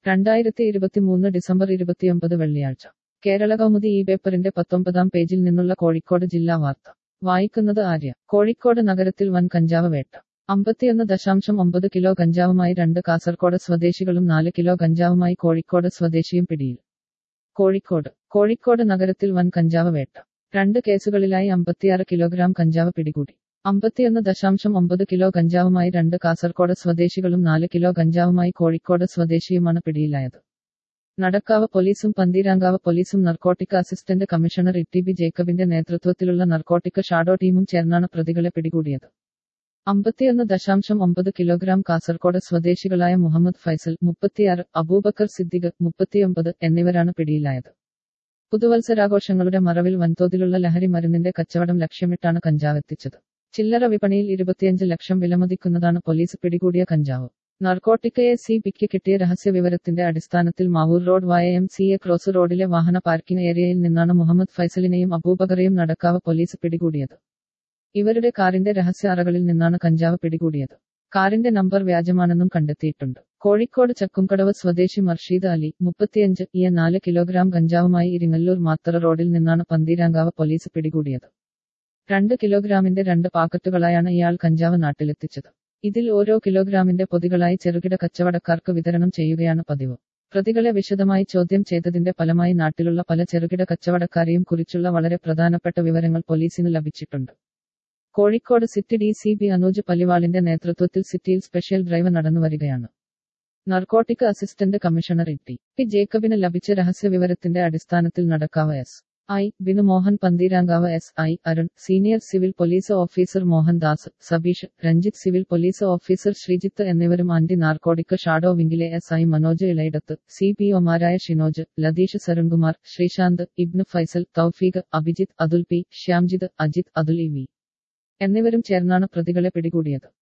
രണ്ടായിരത്തി ഇരുപത്തിമൂന്ന് ഡിസംബർ ഇരുപത്തിയൊമ്പത് വെള്ളിയാഴ്ച കേരള കൗമുദി ഈ പേപ്പറിന്റെ പത്തൊമ്പതാം പേജിൽ നിന്നുള്ള കോഴിക്കോട് ജില്ലാ വാർത്ത വായിക്കുന്നത് ആര്യ കോഴിക്കോട് നഗരത്തിൽ വൻ കഞ്ചാവ് വേട്ട അമ്പത്തിയൊന്ന് ദശാംശം ഒമ്പത് കിലോ കഞ്ചാവുമായി രണ്ട് കാസർകോട് സ്വദേശികളും നാല് കിലോ കഞ്ചാവുമായി കോഴിക്കോട് സ്വദേശിയും പിടിയിൽ കോഴിക്കോട് കോഴിക്കോട് നഗരത്തിൽ വൻ കഞ്ചാവ് വേട്ട രണ്ട് കേസുകളിലായി അമ്പത്തിയാറ് കിലോഗ്രാം കഞ്ചാവ് പിടികൂടി അമ്പത്തിയൊന്ന് ദശാംശം ഒമ്പത് കിലോ കഞ്ചാവുമായി രണ്ട് കാസർകോട് സ്വദേശികളും നാല് കിലോ കഞ്ചാവുമായി കോഴിക്കോട് സ്വദേശിയുമാണ് പിടിയിലായത് നടക്കാവ് പോലീസും പന്തീരാങ്കാവ് പോലീസും narcotic assistant commissioner E T B ജേക്കബിന്റെ നേതൃത്വത്തിലുള്ള നർക്കോട്ടിക് ഷാഡോ ടീമും ചേർന്നാണ് പ്രതികളെ പിടികൂടിയത് അമ്പത്തിയൊന്ന് ദശാംശം ഒമ്പത് കിലോഗ്രാം കാസർകോട് സ്വദേശികളായ മുഹമ്മദ് ഫൈസൽ മുപ്പത്തിയാറ് അബൂബക്കർ സിദ്ദിഖ് മുപ്പത്തിയൊമ്പത് എന്നിവരാണ് പിടിയിലായത് പുതുവത്സരാഘോഷങ്ങളുടെ മറവിൽ വൻതോതിലുള്ള ലഹരി മരുന്നിന്റെ കച്ചവടം ലക്ഷ്യമിട്ടാണ് കഞ്ചാവെത്തിച്ചത് ചില്ലറ വിപണിയിൽ ഇരുപത്തിയഞ്ച് ലക്ഷം വിലമതിക്കുന്നതാണ് പോലീസ് പിടികൂടിയ കഞ്ചാവ് നർക്കോട്ടിക് എ സി പിക്ക് കിട്ടിയ രഹസ്യ വിവരത്തിന്റെ അടിസ്ഥാനത്തിൽ മാവൂർ റോഡ് വായ എം സി എ ക്രോസ് റോഡിലെ വാഹന പാർക്കിംഗ് ഏരിയയിൽ നിന്നാണ് മുഹമ്മദ് ഫൈസലിനെയും അബൂബക്കറെയും നടക്കാവ് പോലീസ് പിടികൂടിയത് ഇവരുടെ കാറിന്റെ രഹസ്യ അറകളിൽ നിന്നാണ് കഞ്ചാവ് പിടികൂടിയത് കാറിന്റെ നമ്പർ വ്യാജമാണെന്നും കണ്ടെത്തിയിട്ടുണ്ട് കോഴിക്കോട് ചക്കുംകടവ് സ്വദേശി മർഷീദ് അലി മുപ്പത്തിയഞ്ച് ഇയ നാല് കിലോഗ്രാം കഞ്ചാവുമായി ഇരിങ്ങല്ലൂർ മാത്തറ റോഡിൽ നിന്നാണ് പന്തീരാങ്കാവ് പോലീസ് പിടികൂടിയത് രണ്ട് കിലോഗ്രാമിന്റെ രണ്ട് പാക്കറ്റുകളായാണ് ഇയാൾ കഞ്ചാവ് നാട്ടിലെത്തിച്ചത് ഇതിൽ ഓരോ കിലോഗ്രാമിന്റെ പൊതികളായി ചെറുകിട കച്ചവടക്കാർക്ക് വിതരണം ചെയ്യുകയാണ് പതിവ് പ്രതികളെ വിശദമായി ചോദ്യം ചെയ്തതിന്റെ ഫലമായി നാട്ടിലുള്ള പല ചെറുകിട കച്ചവടക്കാരെയും കുറിച്ചുള്ള വളരെ പ്രധാനപ്പെട്ട വിവരങ്ങൾ പോലീസിന് ലഭിച്ചിട്ടുണ്ട് Kozhikode city D C B Anuj പലിവാളിന്റെ നേതൃത്വത്തിൽ സിറ്റിയിൽ സ്പെഷ്യൽ ഡ്രൈവ് നടന്നുവരികയാണ് narcotic assistant commissioner E T P ജേക്കബിന് ലഭിച്ച രഹസ്യ വിവരത്തിന്റെ അടിസ്ഥാനത്തിൽ Nadakkavu S I Binu Mohan Pantheerankavu S I Arun senior civil police officer Mohandas Sabeesh Ranjith civil police officer Sreejith എന്നിവരും ആന്റി നാർക്കോട്ടിക് ഷാഡോ വിംഗിലെ S I Manoj Elayidath C P ഒമാരായ Shinoj Latheesh Sarunkumar Sreesanth Ibnu Faisal Thoufeeq Abhijith Athul P Shyamjith Ajith Athul E V എന്നിവരും ചേർന്നാണ് പ്രതികളെ പിടികൂടിയത്